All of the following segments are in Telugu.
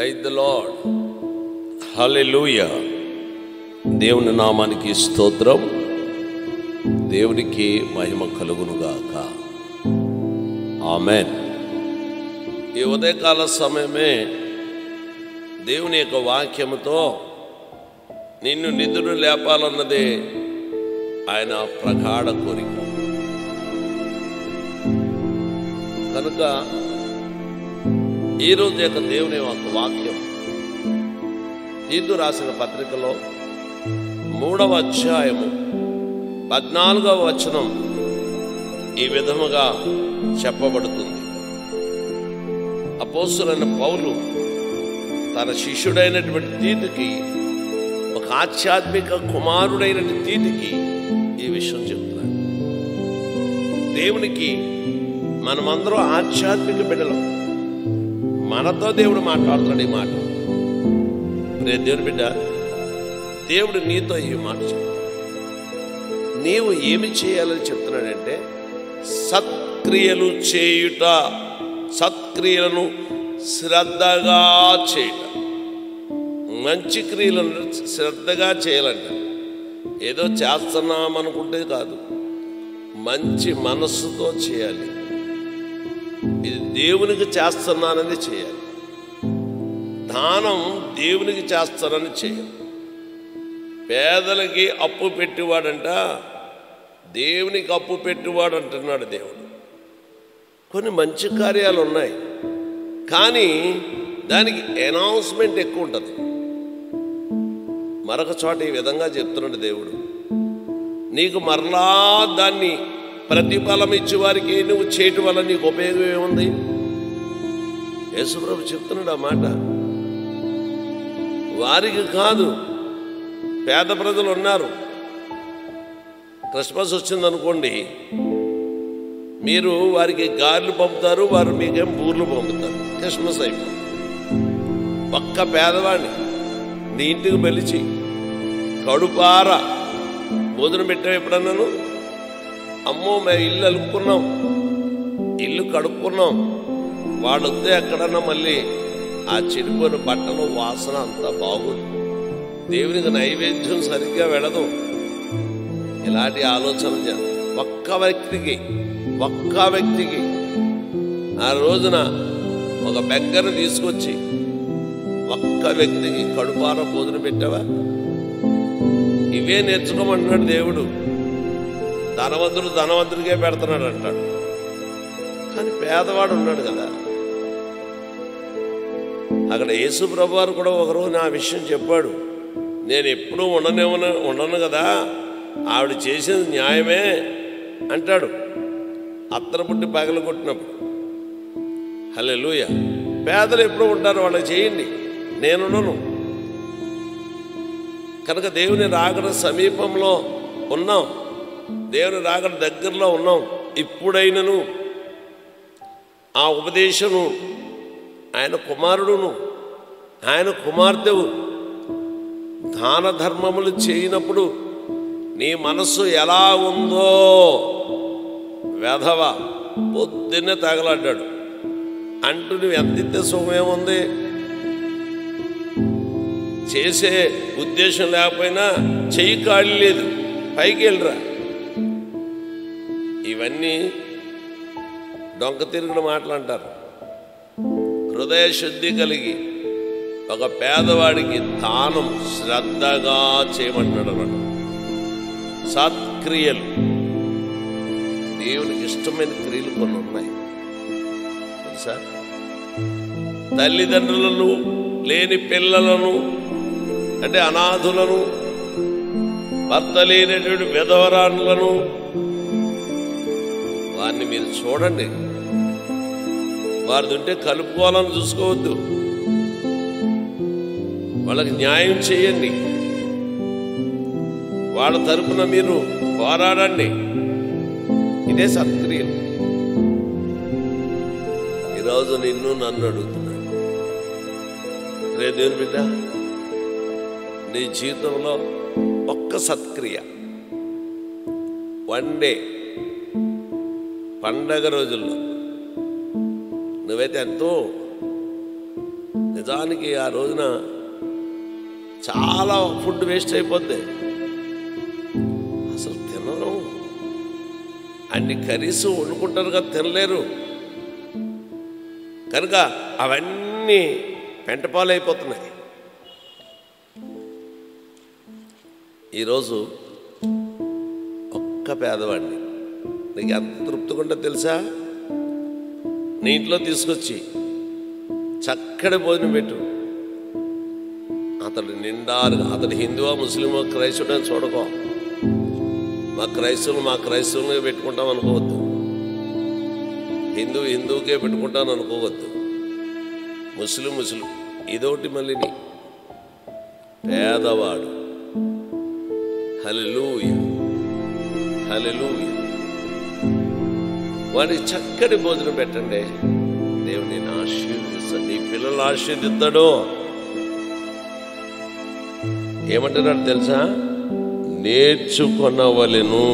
ప్రైజ్ ద లార్డ్ హల్లెలూయా దేవుని నామానికి స్తోత్రం దేవునికి మహిమ కలుగునుగాక ఆమెన్ ఈ ఉదయకాల సమయమే దేవుని యొక్క వాక్యముతో నిన్ను నిధులు లేపాలన్నదే ఆయన ప్రగాఢ కోరిక కనుక ఈరోజు యొక్క దేవుని యొక్క వాక్యం తీర్పు రాసిన పత్రికలో మూడవ అధ్యాయము పద్నాలుగవ వచనం ఈ విధముగా చెప్పబడుతుంది అపోస్తులైన పౌలు తన శిష్యుడైనటువంటి తీతుకి ఒక ఆధ్యాత్మిక కుమారుడైనటువంటి తీతుకి ఈ విషయం చెప్తున్నాడు దేవునికి మనమందరం ఆధ్యాత్మిక బిడ్డలం మనతో దేవుడు మాట్లాడుతున్నాడు ఈ మాట రే దేవుని బిడ్డ దేవుడు నీతో ఈ మాట చెప్తాడు నీవు ఏమి చేయాలని చెప్తున్నాడంటే సత్క్రియలు చేయుట సత్క్రియలను శ్రద్ధగా చేయుట మంచి క్రియలను శ్రద్ధగా చేయాలంట ఏదో చేస్తున్నామనుకుంటే కాదు మంచి మనస్సుతో చేయాలి ఇది దేవునికి చేస్తున్నానని చేయాలి దానం దేవునికి చేస్తానని చేయాలి పేదలకి అప్పు పెట్టివాడంట దేవునికి అప్పు పెట్టివాడు అంటున్నాడు దేవుడు కొన్ని మంచి కార్యాలు ఉన్నాయి కానీ దానికి అనౌన్స్మెంట్ ఎక్కువ ఉంటుంది మరొక చోట ఈ విధంగా చెప్తున్నాడు దేవుడు నీకు మరలా దాన్ని ప్రతిఫలం ఇచ్చే వారికి నువ్వు చేయటం వల్ల నీకు ఉపయోగం ఏముంది యేసుప్రభు చెప్తున్నాడు ఆ మాట వారికి కాదు పేద ప్రజలు ఉన్నారు క్రిస్మస్ వచ్చిందనుకోండి మీరు వారికి గారెలు పంపుతారు వారు మీకేం బూర్లు పంపుతారు క్రిస్మస్ అయిపోయింది ఒక్క పేదవాడిని నీ ఇంటికి పిలిచి కడుపార భోజనం పెట్టావు ఎప్పుడన్నాను అమ్మో మేము ఇల్లు అలుపుకున్నాం ఇల్లు కడుక్కున్నాం వాళ్ళు వస్తే ఎక్కడన్నా మళ్ళీ ఆ చెడిపోయిన బట్టలు వాసన అంతా బాగుంది దేవునికి నైవేద్యం సరిగ్గా వెళ్ళదు ఇలాంటి ఆలోచన చేయాలి. ఒక్క వ్యక్తికి ఒక్క వ్యక్తికి ఆ రోజున ఒక బెగ్గను తీసుకొచ్చి ఒక్క వ్యక్తికి కడుపార భోజనం పెట్టావా ఇవే నేర్చుకోమంటున్నాడు దేవుడు ధనవంతుడు ధనవంతుడికే పెడుతున్నాడు అంటాడు కానీ పేదవాడు ఉన్నాడు కదా అక్కడ యేసు ప్రభు వారు కూడా ఒకరోజు నా విషయం చెప్పాడు నేను ఎప్పుడూ ఉండనేమన ఉండను కదా ఆవిడ చేసేది న్యాయమే అంటాడు అత్తర పుట్టి పగల కొట్టినప్పుడు హలే లూయ పేదలు ఎప్పుడు ఉంటారు వాళ్ళకి చేయండి నేనున్నాను కనుక దేవుని రాకడ సమీపంలో ఉన్నాం దేవుని రాకడ దగ్గరలో ఉన్నాం ఇప్పుడైనను ఆ ఉపదేశము ఆయన కుమారుడును ఆయన కుమార్తెవు దాన ధర్మములు చేయనప్పుడు నీ మనస్సు ఎలా ఉందో వెధవ పొద్దున్నే తగలడ్డాడు అంటూ నువ్వు ఎంత ఇస్తే సుఖమేముంది చేసే ఉద్దేశం లేకపోయినా చెయ్యి ఖాళీ లేదు పైకి వెళ్ళరా ఇవన్నీ డొంక తిరుగుడు మాటలు అంటారు హృదయ శుద్ధి కలిగి ఒక పేదవాడికి దానం శ్రద్ధగా చేయమంటున్నాడు అన్నమాట సత్క్రియలు దేవునికి ఇష్టమైన క్రియలు కొన్ని ఉన్నాయి తెలుసా తల్లిదండ్రులను లేని పిల్లలను అంటే అనాథులను భర్త లేనటువంటి విధవరాన్లను వారిని మీరు చూడండి వారిది ఉంటే కలుపుకోవాలని చూసుకోవద్దు వాళ్ళకి న్యాయం చేయండి వాళ్ళ తరపున మీరు పోరాడండి ఇదే సత్క్రియలు ఈరోజు నిన్ను నన్ను అడుగుతున్నాడు రే దేవుని బిడ్డ నీ జీవితంలో ఒక్క సత్క్రియ వన్ డే పండగ రోజుల్లో నువ్వైతే ఎంతో నిజానికి ఆ రోజున చాలా ఫుడ్ వేస్ట్ అయిపోద్ది అసలు తినరు అన్ని కర్రీస్ వండుకుంటారు కదా తినలేరు కనుక అవన్నీ పెంటపాలైపోతున్నాయి ఈరోజు ఒక్క పేదవాడిని నీకు ఎంత తృప్తిగా ఉంటుందో తెలుసా నీ ఇంట్లో తీసుకొచ్చి చక్కటి భోజనం పెట్టు అతడు నిండారుగా అతడు హిందువా ముస్లిమా క్రైస్తవుడు అని చూడకో మా క్రైస్తవులు మా క్రైస్తవులుగా పెట్టుకుంటాం అనుకోవద్దు హిందూ హిందువుకే పెట్టుకుంటాను అనుకోవద్దు ముస్లిం ముస్లిం ఇదొకటి మళ్ళీని పేదవాడు హలెలూయ హలెలూయ వాడికి చక్కటి భోజనం పెట్టండి దేవుడు నేను ఆశీర్వదిస్తాడు నీ పిల్లలు ఆశీర్దిస్తాడు ఏమంటున్నాడు తెలుసా నేర్చుకొనవలెను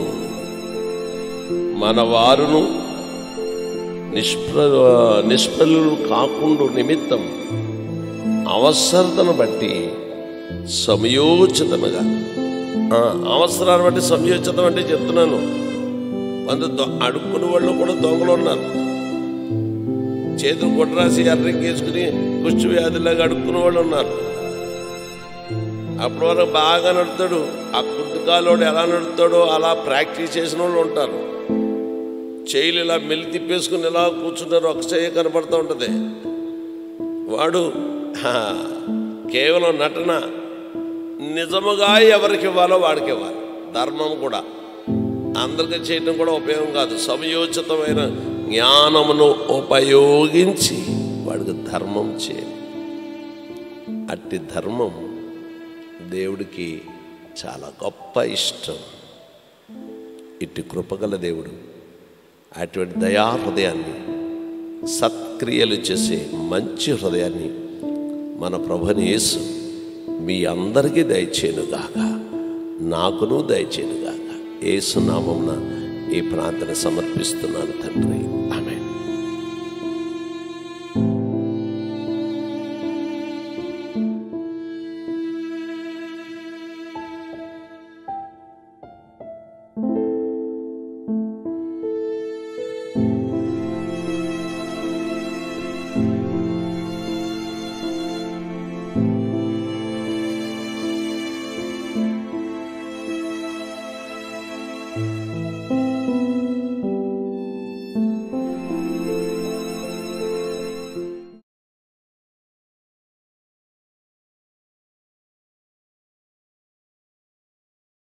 మన వారును నిష్ప్ర నిష్ఫలు కాకుండా నిమిత్తం అవసరతను బట్టి సమయోచితముగా ఆ, అవసరాన్ని బట్టి సమయోచితం అంటే చెప్తున్నాను కొంత దొ- అడుక్కునే వాళ్ళు కూడా దొంగలు ఉన్నారు చేతులు కొట్టరాసి ఎర్రెక్కేసుకుని కుష్టి వ్యాధిలాగా అడుక్కునే వాళ్ళు ఉన్నారు అప్పటి వరకు బాగా నడుతాడు ఆ కుట్టుకాలోడు ఎలా నడుతాడో అలా ప్రాక్టీస్ చేసిన వాళ్ళు ఉంటారు చేయిలు ఇలా మెల్లి తిప్పేసుకుని ఇలా కూర్చుంటారు ఒక చెయ్యి కనపడుతూ ఉంటుంది వాడు హా, కేవలం నటన నిజముగా ఎవరికి ఇవ్వాలో వాడికి ఇవ్వాలి ధర్మం కూడా అందరికీ చేయటం కూడా ఉపయోగం కాదు సమయోచితమైన జ్ఞానమును ఉపయోగించి వాడికి ధర్మం చేయాలి అట్టి ధర్మం దేవుడికి చాలా గొప్ప ఇష్టం ఇట్టి కృపగల దేవుడు అటువంటి దయా హృదయాన్ని సత్క్రియలు చేసే మంచి హృదయాన్ని మన ప్రభుని యేసు మీ అందరికీ దయచేనుగాక నాకును దయచేనుగాక యేసు నామమున ఈ ప్రార్థన సమర్పిస్తున్నాను తండ్రి ఆమె